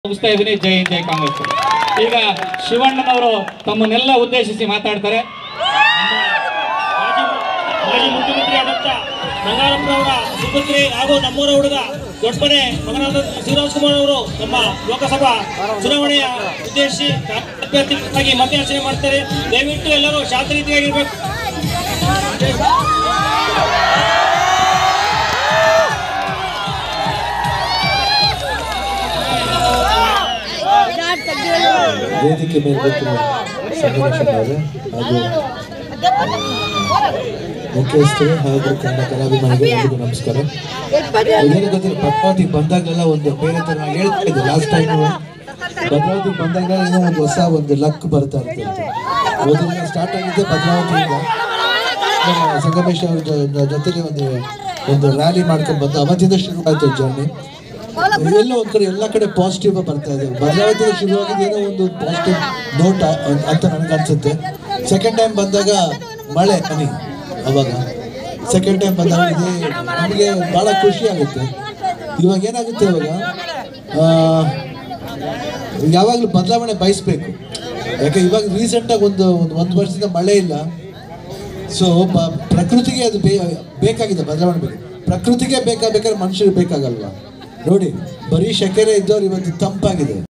ಮುಗಿಸ್ತಾ ಇದ್ದೀನಿ ಜೈ ಹಿಂದ್, ಜೈ ಕಾಂಗ್ರೆಸ್ ಈಗ ಶಿವಣ್ಣನವರು ತಮ್ಮನ್ನೆಲ್ಲ ಉದ್ದೇಶಿಸಿ ಮಾತಾಡ್ತಾರೆ ಮಾಜಿ ಮಾಜಿ ಮುಖ್ಯಮಂತ್ರಿ ಆದಂತ ಬಂಗಾರಪ್ಪನವರ ಸುಪುತ್ರಿ ಹಾಗೂ ನಮ್ಮೂರ ಹುಡುಗ ದೊಡ್ಡಮನೆ ಮಗನಾದ ಶಿವರಾಜ್ ಕುಮಾರ್ ಅವರು ನಮ್ಮ ಲೋಕಸಭಾ ಚುನಾವಣೆಯ ಉದ್ದೇಶಿಸಿ ಅಭ್ಯರ್ಥಿಯಾಗಿ ಮತಯಾಚನೆ ಮಾಡ್ತಾರೆ ದಯವಿಟ್ಟು ಎಲ್ಲರೂ ಶಾಂತ ರೀತಿಯಾಗಿರ್ಬೇಕು ವೇದಿಕೆ ಮೇಲೆ ಗೊತ್ತಿರುವ ಸಂಗಮೇಶ್ವರವರೇ ಹಾಗೂ ಮುಖ್ಯಸ್ಥರು ಹಾಗೂ ಕನ್ನಡ ಕಲಾಭಿಮಾನಿಗಳು ಎಲ್ಲರಿಗೂ ನಮಸ್ಕಾರ ಎಲ್ಲರಿಗೂ ಗೊತ್ತಿಲ್ಲ ಭದ್ರಾವತಿಗೆ ಬಂದಾಗಲೆಲ್ಲ ಒಂದು ಬೇರೆ ಥರ ನಾನು ಹೇಳ್ತಾ ಇದ್ದೆ ಲಾಸ್ಟ್ ಟೈಮ್ ಭದ್ರಾವತಿಗೆ ಬಂದಾಗ ಏನೋ ಒಂದು ಹೊಸ ಒಂದು ಲಕ್ ಬರ್ತಾ ಇರ್ತದೆ ಮೊದಲಿಗೆ ಸ್ಟಾರ್ಟ್ ಆಗಿದ್ದೆ ಭದ್ರಾವತಿಯಿಂದ ನಮ್ಮ ಸಂಗಮೇಶ್ ಅವ್ರ ಜೊ- ಜೊತೆಲಿ ಒಂದು ಒಂದು ರ್ಯಾಲಿ ಮಾಡ್ಕೊಂಡು ಬಂದು ಅವತ್ತಿಂದ ಶುರು ಆಯ್ತು ಜರ್ನಿ ಎಲ್ಲೋ ಒಂದ್ ಕಡೆ ಎಲ್ಲ ಕಡೆ ಪಾಸಿಟಿವ್ ಬರ್ತಾ ಇದೆ ಭದ್ರಾವತಿ ಶುರುವಾಗಿದ್ದು ಏನೋ ಒಂದು ಪಾಸಿಟಿವ್ ನೋಟ್ ಅಂತ ನನಗೆ ಅನ್ಸುತ್ತೆ ಸೆಕೆಂಡ್ ಟೈಮ್ ಬಂದಾಗ ಮಳೆ ಹನಿ ಅವಾಗ ಸೆಕೆಂಡ್ ಟೈಮ್ ಬಂದಾಗ ಇದೆ ನಮಗೆ ಬಹಳ ಖುಷಿ ಆಗುತ್ತೆ ಇವಾಗ ಏನಾಗುತ್ತೆ ಇವಾಗ ಆ, ಯಾವಾಗಲೂ ಬದಲಾವಣೆ ಬಯಸ್ಬೇಕು ಯಾಕೆ ಇವಾಗ ರೀಸೆಂಟಾಗಿ ಒಂದು ಒಂದು ಒಂದು ವರ್ಷದಿಂದ ಮಳೆ ಇಲ್ಲ ಸೊ ಪ್ರಕೃತಿಗೆ ಅದು ಬೇ ಬೇಕಾಗಿದೆ ಬದಲಾವಣೆ ಬೇಕು ಪ್ರಕೃತಿಗೆ ಬೇಕಾಗಬೇಕಾದ್ರೆ ಮನುಷ್ಯರಿಗೆ ಬೇಕಾಗಲ್ವಾ ನೋಡಿ ಬರೀ ಶೆಕೆರೆ ಇದ್ದವ್ರು ಇವತ್ತು ತಂಪಾಗಿದೆ